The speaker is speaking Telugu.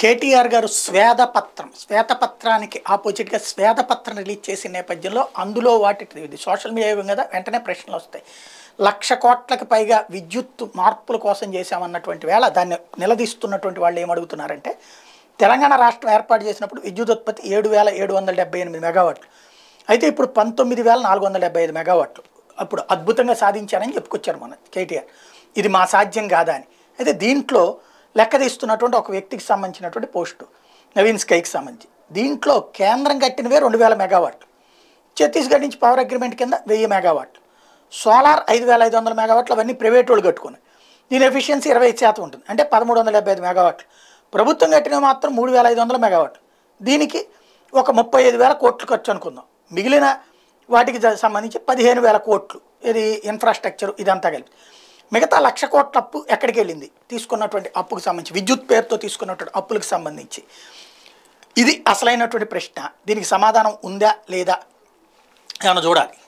కేటీఆర్ గారు శ్వేతపత్రం శ్వేతపత్రానికి ఆపోజిట్గా శ్వేతపత్రం రిలీజ్ చేసిన నేపథ్యంలో అందులో వాటి ఇది సోషల్ మీడియా యుగం కదా వెంటనే ప్రశ్నలు వస్తాయి లక్ష కోట్లకు పైగా విద్యుత్ మార్పుల కోసం చేశామన్నటువంటి వేళ దాన్ని నిలదీస్తున్నటువంటి వాళ్ళు ఏమడుగుతున్నారంటే తెలంగాణ రాష్ట్రం ఏర్పాటు చేసినప్పుడు విద్యుత్ ఉత్పత్తి ఏడు వేల ఏడు వందల డెబ్బై ఎనిమిది మెగావాట్లు అయితే ఇప్పుడు పంతొమ్మిది వేల నాలుగు వందల డెబ్బై ఐదు మెగావాట్లు అప్పుడు అద్భుతంగా సాధించారని చెప్పుకొచ్చారు మన కేటీఆర్ ఇది మా సాధ్యం కాదా అని అయితే దీంట్లో లెక్క తీస్తున్నటువంటి ఒక వ్యక్తికి సంబంధించినటువంటి పోస్టు నవీన్ స్కైకి సంబంధించి దీంట్లో కేంద్రం కట్టినవే రెండు వేల మెగావాట్లు ఛత్తీస్గఢ్ నుంచి పవర్ అగ్రిమెంట్ కింద వెయ్యి మెగావాట్లు సోలార్ ఐదు వేల ఐదు వందల మెగావాట్లు అవన్నీ ప్రైవేట్ వాళ్ళు కట్టుకున్నాయి దీని ఎఫిషియన్సీ ఇరవై ఐదు శాతం ఉంటుంది అంటే పదమూడు వందల డెబ్బై ఐదు మెగావాట్లు ప్రభుత్వం కట్టినవి మాత్రం మూడు వేల ఐదు వందల మెగావాట్లు దీనికి ఒక ముప్పై ఐదు వేల కోట్లు ఖర్చు అనుకుందాం మిగిలిన వాటికి జ- సంబంధించి పదిహేను వేల కోట్లు ఇది ఇన్ఫ్రాస్ట్రక్చర్ ఇదంతా కలిపి మిగతా లక్ష కోట్ల అప్పు ఎక్కడికి వెళ్ళింది తీసుకున్నటువంటి అప్పుకు సంబంధించి విద్యుత్ పేరుతో తీసుకున్నటువంటి అప్పులకు సంబంధించి ఇది అసలైనటువంటి ప్రశ్న దీనికి సమాధానం ఉందా లేదా ఏమైనా చూడాలి